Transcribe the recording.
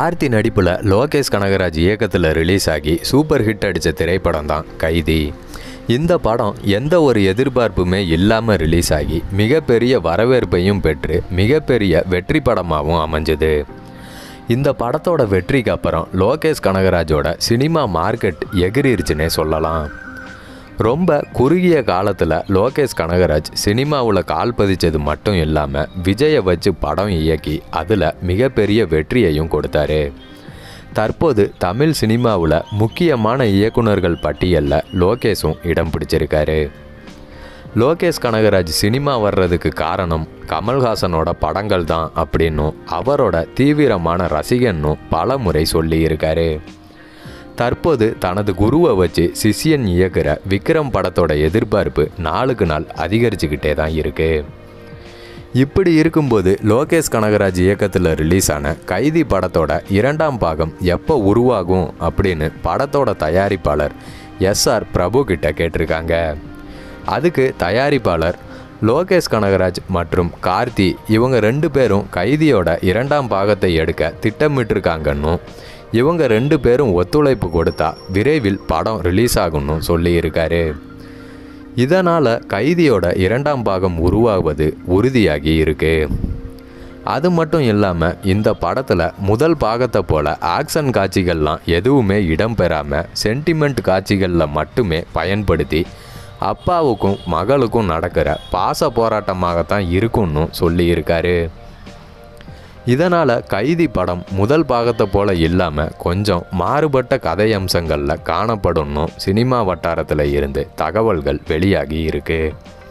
கார்த்தி நடிப்பில் லோகேஷ் கனகராஜ் இயக்கத்தில் ரிலீஸ் ஆகி சூப்பர் ஹிட் அடித்த திரைப்படம் தான் கைதி இந்த படம் எந்த ஒரு எதிர்பார்ப்புமே இல்லாமல் ரிலீஸ் ஆகி மிகப்பெரிய வரவேற்பையும் பெற்று மிகப்பெரிய வெற்றி படமாகவும் அமைஞ்சது இந்த படத்தோட வெற்றிக்கு அப்புறம் லோகேஷ் கனகராஜோட சினிமா மார்க்கெட் எகிரிருச்சுன்னே சொல்லலாம் ரொம்ப குறுகிய காலத்தில் லோகேஷ் கனகராஜ் சினிமாவில் கால் பதிச்சது மட்டும் இல்லாமல் விஜயை வச்சு படம் இயக்கி அதில் மிகப்பெரிய வெற்றியையும் கொடுத்தாரு தற்போது தமிழ் சினிமாவில் முக்கியமான இயக்குனர்கள் பட்டியலில் லோகேஷும் இடம் பிடிச்சிருக்காரு லோகேஷ் கனகராஜ் சினிமா வர்றதுக்கு காரணம் கமல்ஹாசனோட படங்கள் தான் அப்படின்னும் அவரோட தீவிரமான ரசிகன்னும் பல முறை சொல்லியிருக்காரு தற்போது தனது குருவை வச்சு சிஷியன் இயக்குற விக்ரம் படத்தோட எதிர்பார்ப்பு நாளுக்கு நாள் அதிகரிச்சுக்கிட்டே தான் இருக்கு இப்படி இருக்கும்போது லோகேஷ் கனகராஜ் இயக்கத்தில் ரிலீஸ் ஆன கைதி படத்தோட இரண்டாம் பாகம் எப்போ உருவாகும் அப்படின்னு படத்தோட தயாரிப்பாளர் எஸ்ஆர் பிரபு கிட்ட கேட்டிருக்காங்க அதுக்கு தயாரிப்பாளர் லோகேஷ் கனகராஜ் மற்றும் கார்த்தி இவங்க ரெண்டு பேரும் கைதியோட இரண்டாம் பாகத்தை எடுக்க திட்டமிட்டிருக்காங்கன்னும் இவங்க ரெண்டு பேரும் ஒத்துழைப்பு கொடுத்தா விரைவில் படம் ரிலீஸ் ஆகும்னு சொல்லியிருக்காரு இதனால் கைதியோட இரண்டாம் பாகம் உருவாவது உறுதியாகி இருக்கு அது மட்டும் இல்லாமல் இந்த படத்தில் முதல் பாகத்தை போல ஆக்ஷன் காட்சிகள்லாம் எதுவுமே இடம்பெறாமல் சென்டிமெண்ட் காட்சிகளில் மட்டுமே பயன்படுத்தி அப்பாவுக்கும் மகளுக்கும் நடக்கிற பாச போராட்டமாகத்தான் இருக்கும்னு சொல்லியிருக்காரு இதனால் கைதி படம் முதல் பாகத்தை போல இல்லாமல் கொஞ்சம் மாறுபட்ட கதை அம்சங்களில் காணப்படும்னு சினிமா வட்டாரத்தில் இருந்து தகவல்கள் வெளியாகி இருக்குது